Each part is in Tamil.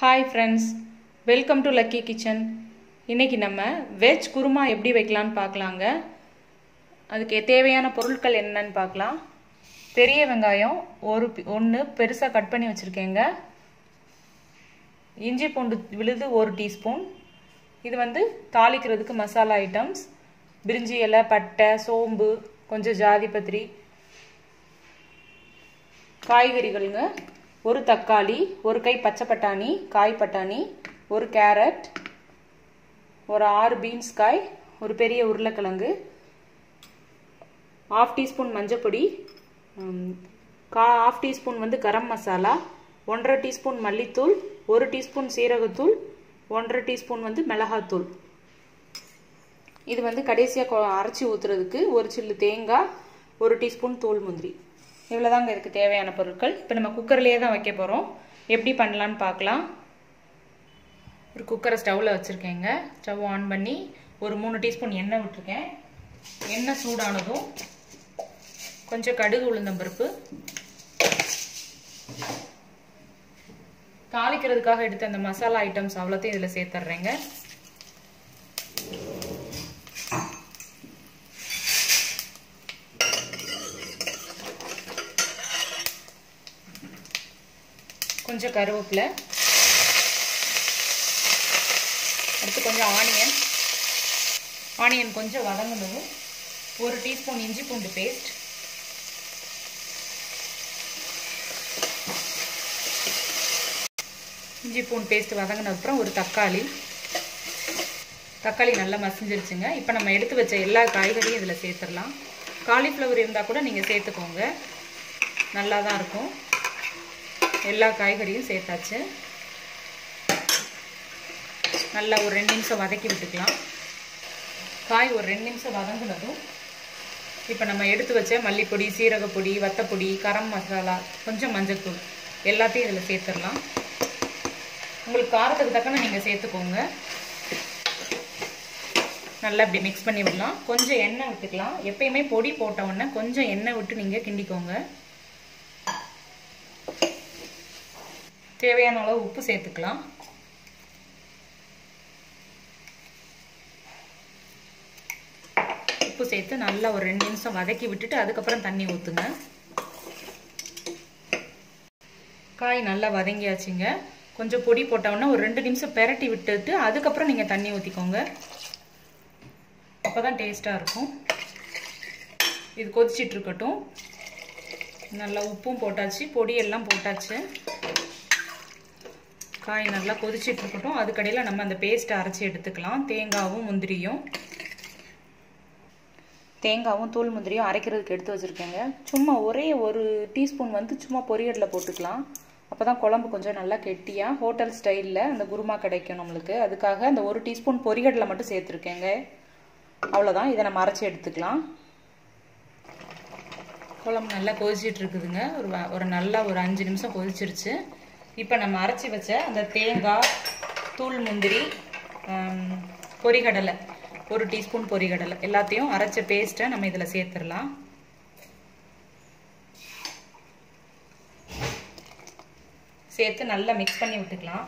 hi friends welcome to Lucky Kitchen இன்னைக்கு நம்ம வெஜ் குருமா எப்படி வைக்கலான்னு பார்க்கலாங்க அதுக்கு தேவையான பொருட்கள் என்னன்னு பார்க்கலாம் பெரிய வெங்காயம் ஒரு ஒன்று பெருசாக கட் பண்ணி வச்சுருக்கேங்க இஞ்சி பூண்டு விழுது ஒரு டீஸ்பூன் இது வந்து தாளிக்கிறதுக்கு மசாலா ஐட்டம்ஸ் பிரிஞ்சி இலை பட்டை சோம்பு கொஞ்சம் ஜாதி பத்திரி காய்கறிகளுங்க ஒரு தக்காளி ஒரு கை பச்சை பட்டாணி காய் பட்டாணி ஒரு கேரட் ஒரு ஆறு பீன்ஸ் காய் ஒரு பெரிய உருளைக்கிழங்கு ஆஃப் டீஸ்பூன் மஞ்சப்பொடி கா ஆஃப் டீஸ்பூன் வந்து கரம் மசாலா ஒன்றரை டீஸ்பூன் மல்லித்தூள் ஒரு டீஸ்பூன் சீரகத்தூள் ஒன்றரை டீஸ்பூன் வந்து மிளகாத்தூள் இது வந்து கடைசியாக அரைச்சி ஊற்றுறதுக்கு ஒரு சில்லு தேங்காய் ஒரு டீஸ்பூன் தூள் முந்திரி இவ்வளோதாங்க இதுக்கு தேவையான பொருட்கள் இப்போ நம்ம குக்கர்லேயே தான் வைக்க போகிறோம் எப்படி பண்ணலான்னு பார்க்கலாம் ஒரு குக்கரை ஸ்டவ்வில் வச்சுருக்கேங்க ஸ்டவ் ஆன் பண்ணி ஒரு மூணு டீஸ்பூன் எண்ணெய் விட்டுருக்கேன் எண்ணெய் சூடானதும் கொஞ்சம் கடுகு உளுந்தம்பருப்பு தாளிக்கிறதுக்காக எடுத்த அந்த மசாலா ஐட்டம்ஸ் அவ்வளோத்தையும் இதில் சேர்த்துட்றேங்க கொஞ்சம் கருவேப்பிலை அடுத்து கொஞ்சம் ஆனியன் ஆனியன் கொஞ்சம் வதங்கினதும் ஒரு டீஸ்பூன் இஞ்சி பூண்டு பேஸ்ட் இஞ்சி பூண்டு பேஸ்ட் வதங்கின அப்புறம் ஒரு தக்காளி தக்காளி நல்லா மசிஞ்சிருச்சுங்க இப்போ நம்ம எடுத்து வச்ச எல்லா காய்கறியும் இதில் சேர்த்துடலாம் காலிஃப்ளவர் இருந்தால் கூட நீங்கள் சேர்த்துக்கோங்க நல்லா தான் இருக்கும் எல்லா காய்கறியும் சேர்த்தாச்சு நல்லா ஒரு ரெண்டு நிமிஷம் வதக்கி விட்டுக்கலாம் காய் ஒரு ரெண்டு நிமிஷம் வதங்கினதும் இப்போ நம்ம எடுத்து வச்ச மல்லிப்பொடி சீரகப்பொடி வத்தப்பொடி கரம் மசாலா கொஞ்சம் மஞ்சள்தூள் எல்லாத்தையும் இதில் சேர்த்துடலாம் உங்களுக்கு காரத்துக்கு தக்கன நீங்கள் சேர்த்துக்கோங்க நல்லா இப்படி மிக்ஸ் பண்ணி விடலாம் கொஞ்சம் எண்ணெய் விட்டுக்கலாம் எப்பயுமே பொடி போட்ட உடனே கொஞ்சம் எண்ணெய் விட்டு நீங்கள் கிண்டிக்கோங்க தேவையான அளவு உப்பு சேர்த்துக்கலாம் உப்பு சேர்த்து நல்லா ஒரு ரெண்டு நிமிஷம் வதக்கி விட்டுட்டு அதுக்கப்புறம் தண்ணி ஊற்றுங்க காய் நல்லா வதங்கியாச்சுங்க கொஞ்சம் பொடி போட்டோன்னா ஒரு ரெண்டு நிமிஷம் பெரட்டி விட்டுட்டு அதுக்கப்புறம் நீங்கள் தண்ணி ஊற்றிக்கோங்க அப்போ தான் டேஸ்ட்டாக இருக்கும் இது கொதிச்சிட்டு இருக்கட்டும் நல்லா உப்பும் போட்டாச்சு பொடியெல்லாம் போட்டாச்சு காய் நல்லா கொதிச்சிட்டு இருக்கட்டும் அதுக்கடையில் நம்ம அந்த பேஸ்ட்டை அரைச்சி எடுத்துக்கலாம் தேங்காவும் முந்திரியும் தேங்காவும் தூள் முந்திரியும் அரைக்கிறதுக்கு எடுத்து வச்சுருக்கேங்க சும்மா ஒரே ஒரு டீஸ்பூன் வந்து சும்மா பொரியலில் போட்டுக்கலாம் அப்போ தான் குழம்பு கொஞ்சம் நல்லா கெட்டியாக ஹோட்டல் ஸ்டைலில் அந்த குருமா கிடைக்கும் நம்மளுக்கு அதுக்காக அந்த ஒரு டீஸ்பூன் பொரியலில் மட்டும் சேர்த்துருக்கேங்க அவ்வளோதான் இதை நம்ம அரைச்சி எடுத்துக்கலாம் குழம்பு நல்லா கொதிச்சிட்டு இருக்குதுங்க ஒரு ஒரு நல்லா ஒரு அஞ்சு நிமிஷம் கொதிச்சிருச்சு இப்போ நம்ம அரைச்சி வச்ச அந்த தேங்காய் தூள் முந்திரி பொரிகடலை ஒரு டீஸ்பூன் பொரிகடலை எல்லாத்தையும் அரைச்ச பேஸ்ட்டை நம்ம இதில் சேர்த்துடலாம் சேர்த்து நல்லா மிக்ஸ் பண்ணி விட்டுக்கலாம்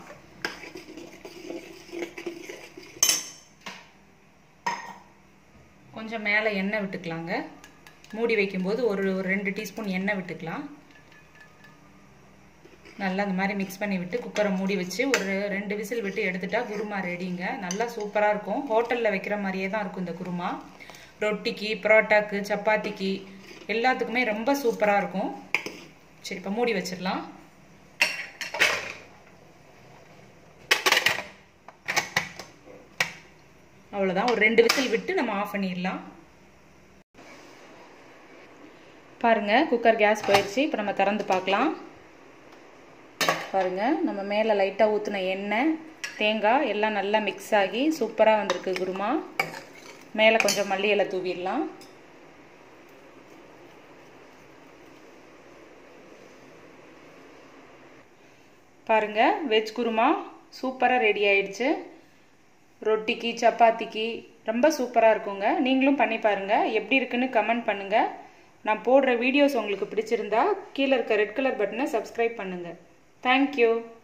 கொஞ்சம் மேலே எண்ணெய் விட்டுக்கலாங்க மூடி வைக்கும்போது ஒரு ஒரு ரெண்டு டீஸ்பூன் எண்ணெய் விட்டுக்கலாம் நல்லா அந்த மாதிரி மிக்ஸ் பண்ணி விட்டு குக்கரை மூடி வச்சு ஒரு ரெண்டு விசில் விட்டு எடுத்துட்டா குருமா ரெடிங்க நல்லா சூப்பராக இருக்கும் ஹோட்டலில் வைக்கிற மாதிரியே தான் இருக்கும் இந்த குருமா ரொட்டிக்கு பரோட்டாக்கு சப்பாத்திக்கு எல்லாத்துக்குமே ரொம்ப சூப்பராக இருக்கும் சரி இப்போ மூடி வச்சிடலாம் அவ்வளோதான் ஒரு ரெண்டு விசில் விட்டு நம்ம ஆஃப் பண்ணிடலாம் பாருங்கள் குக்கர் கேஸ் போயிடுச்சு இப்போ நம்ம திறந்து பார்க்கலாம் பாருங்கள் நம்ம மேலே லைட்டாக ஊற்றின எண்ணெய் தேங்காய் எல்லாம் நல்லா மிக்ஸ் ஆகி சூப்பராக வந்திருக்கு குருமா மேலே கொஞ்சம் மல்லி இலை தூவிடலாம் பாருங்கள் வெஜ் குருமா சூப்பராக ரெடி ஆயிடுச்சு ரொட்டிக்கு சப்பாத்திக்கு ரொம்ப சூப்பராக இருக்குங்க நீங்களும் பண்ணி பாருங்கள் எப்படி இருக்குன்னு கமெண்ட் பண்ணுங்கள் நான் போடுற வீடியோஸ் உங்களுக்கு பிடிச்சிருந்தா கீழே இருக்க ரெட் கலர் பட்டனை சப்ஸ்கிரைப் பண்ணுங்கள் தேங்க்யூ